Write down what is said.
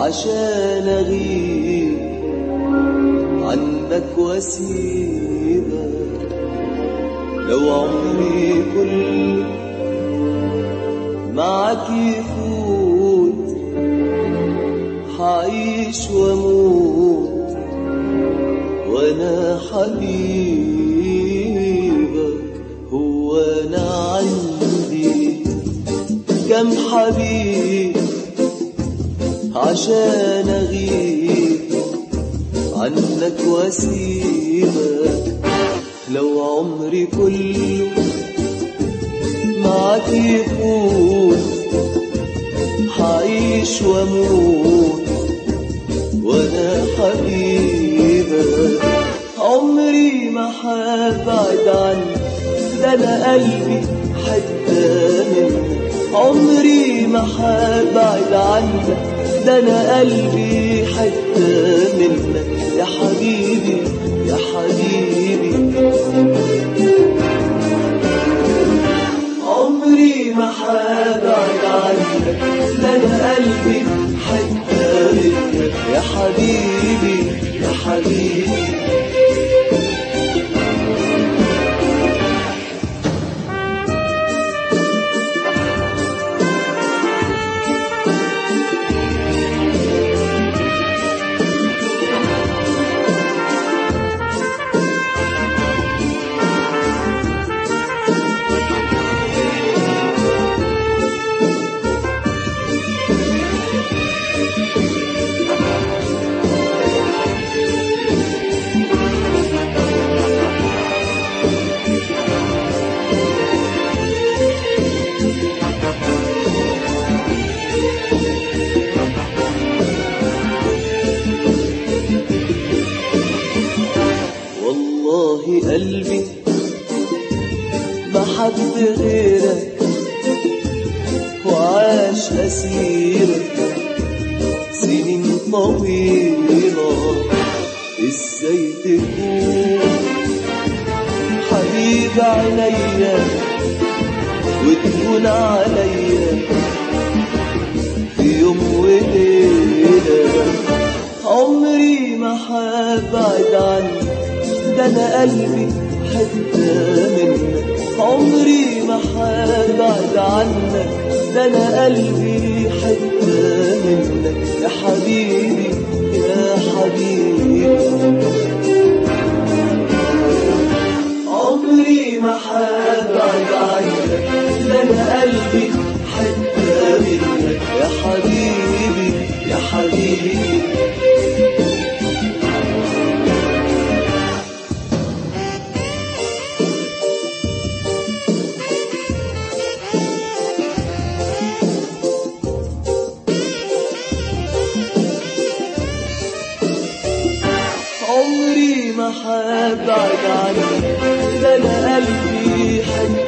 عشان أغيب عنك واسيبك لو عمري كله معك يفوت حعيش واموت وانا حبيبك هو انا عندي كم حبيب عشان اغيب عنك واسيبك لو عمري كله معك يفوت حعيش واموت وانا حبيبك عمري ما حبعد عنك ده انا قلبي حتة منك عمري ما حبعد عنك ده انا قلبي حتة منك يا حبيبي يا حبيبي عمري ما حبعد عنك ده انا قلبي حتة منك يا حبيبي يا حبيبي والله قلبي ما حب غيرك وعاش أسيرك سنين طويلة ازاي تكون حبيب عينيا وتكون عليا في يوم وليلة عمري ما حبعد عنك ده انا قلبي حتة منك عمري ما حبعد عنك ده انا قلبي حتة منك يا حبيبي يا حبيبي عمري ما حبعد عنك ده انا قلبي حتة منك يا حبيبي يا حبيبي عمري ما حبعد عنك ده انا قلبي حتى